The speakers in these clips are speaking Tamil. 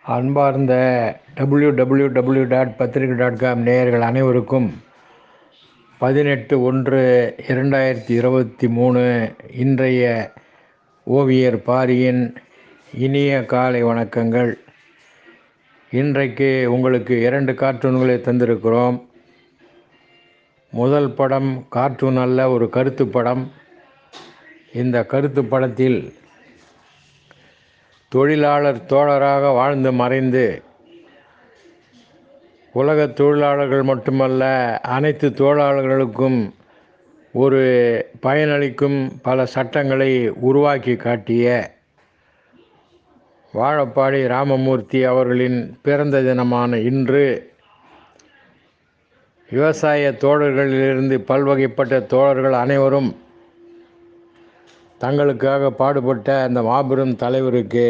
அன்பார்ந்த W W W dot Pathrikai dot com நேயர்கள் அனைவருக்கும் பதினெட்டு ஒன்று இரண்டாயிரத்தி இருபத்தி மூணு இன்றைய ஓவியர் பாரியின் இனிய காலை வணக்கங்கள் இன்றைக்கு உங்களுக்கு இரண்டு கார்ட்டூன்களை தந்திருக்கிறோம் முதல் படம் கார்ட்டூன் அல்ல ஒரு கருத்து படம் இந்த கருத்து படத்தில் தொழிலாளர் தோழராக வாழ்ந்து மறைந்து உலக தொழிலாளர்கள் மட்டுமல்ல அனைத்து தொழிலாளர்களுக்கும் ஒரு பயனளிக்கும் பல சட்டங்களை உருவாக்கி காட்டிய வாழப்பாடி ராமமூர்த்தி அவர்களின் பிறந்த தினமான இன்று விவசாய தோழர்களிலிருந்து பல்வகைப்பட்ட தோழர்கள் அனைவரும் தங்களுக்காக பாடுபட்ட அந்த மாபெரும் தலைவருக்கு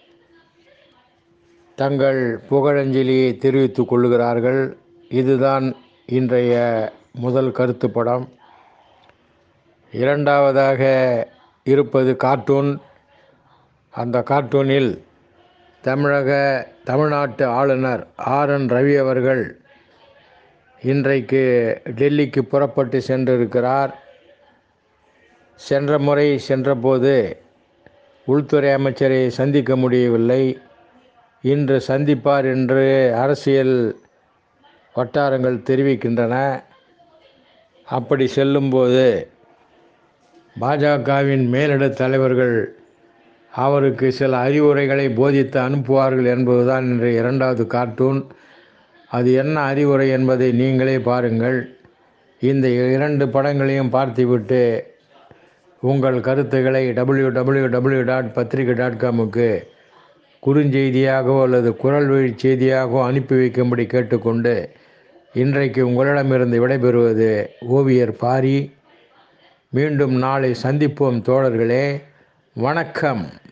தங்கள் புகழஞ்சலியை தெரிவித்துக் கொள்கிறார்கள் இதுதான் இன்றைய முதல் கருத்து படம் இரண்டாவதாக இருப்பது கார்ட்டூன் அந்த கார்ட்டூனில் தமிழக தமிழ்நாட்டு ஆளுநர் ஆர் என் ரவி அவர்கள் இன்றைக்கு டெல்லிக்கு புறப்பட்டு சென்றிருக்கிறார் சென்ற முறை சென்றபோது உள்துறை அமைச்சரை சந்திக்க முடியவில்லை இன்று சந்திப்பார் என்று அரசியல் வட்டாரங்கள் தெரிவிக்கின்றன அப்படி செல்லும்போது பாஜகவின் மேலிட தலைவர்கள் அவருக்கு சில அறிவுரைகளை போதித்து அனுப்புவார்கள் என்பதுதான் இன்றைய இரண்டாவது கார்ட்டூன் அது என்ன அறிவுரை என்பதை நீங்களே பாருங்கள் இந்த இரண்டு படங்களையும் பார்த்துவிட்டு உங்கள் கருத்துக்களை W W W dot Pathrikai dot காமுக்கு குறுஞ்செய்தியாகவோ அல்லது குரல் வழி செய்தியாகவோ அனுப்பி வைக்கும்படி கேட்டுக்கொண்டு இன்றைக்கு உங்களிடமிருந்து விடைபெறுவது ஓவியர் பாரி மீண்டும் நாளை சந்திப்போம் தோழர்களே வணக்கம்